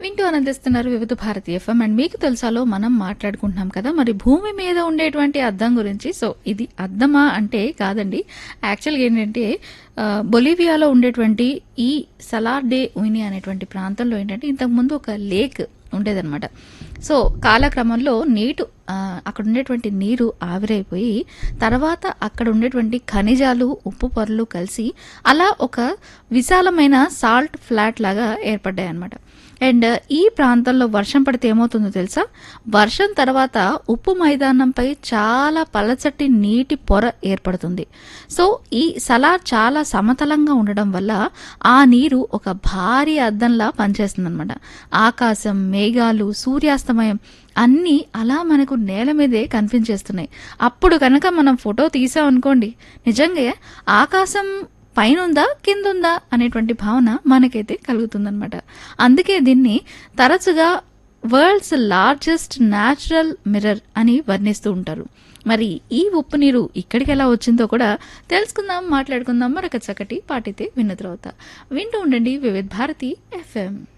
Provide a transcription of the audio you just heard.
వింటూ ఆనందిస్తున్నారు వివిధ భారతి ఎఫ్ఎం అండ్ మీకు తెలుసాలో మనం మాట్లాడుకుంటున్నాం కదా మరి భూమి మీద ఉండేటువంటి అద్దం గురించి సో ఇది అద్దమా అంటే కాదండి యాక్చువల్గా ఏంటంటే ఆ, బొలివియాలో ఉండేటువంటి ఈ సలార్డే ఉయిని అనేటువంటి ప్రాంతంలో ఏంటంటే ఇంతకుముందు ఒక లేక్ ఉండేదన్నమాట సో కాలక్రమంలో నీటు ఆ, అక్కడ ఉండేటువంటి నీరు ఆవిరైపోయి తర్వాత అక్కడ ఉండేటువంటి ఖనిజాలు ఉప్పు పొరలు కలిసి అలా ఒక విశాలమైన సాల్ట్ ఫ్లాట్ లాగా ఏర్పడ్డాయి అనమాట అండ్ ఈ ప్రాంతంలో వర్షం పడితే ఏమవుతుందో తెలుసా వర్షం తర్వాత ఉప్పు మైదానంపై చాలా పలచటి నీటి పొర ఏర్పడుతుంది సో ఈ సలార్ చాలా సమతలంగా ఉండడం వల్ల ఆ నీరు ఒక భారీ అద్దంలా పనిచేస్తుంది అనమాట ఆకాశం మేఘాలు సూర్యాస్తమయం అన్నీ అలా మనకు నేల మీదే కనిపించేస్తున్నాయి అప్పుడు కనుక మనం ఫోటో తీసాం అనుకోండి నిజంగా ఆకాశం పైనుందా కిందుందా అనేటువంటి భావన మనకైతే కలుగుతుందన్నమాట అందుకే దీన్ని తరచుగా వరల్డ్స్ లార్జెస్ట్ న్యాచురల్ మిర్రర్ అని వర్ణిస్తూ ఉంటారు మరి ఈ ఉప్పు నీరు ఇక్కడికి ఎలా వచ్చిందో కూడా తెలుసుకుందాం మాట్లాడుకుందాం మరొక చక్కటి పాటితే విన్న తర్వాత వింటూ ఉండండి వివిధ భారతి ఎఫ్ఎం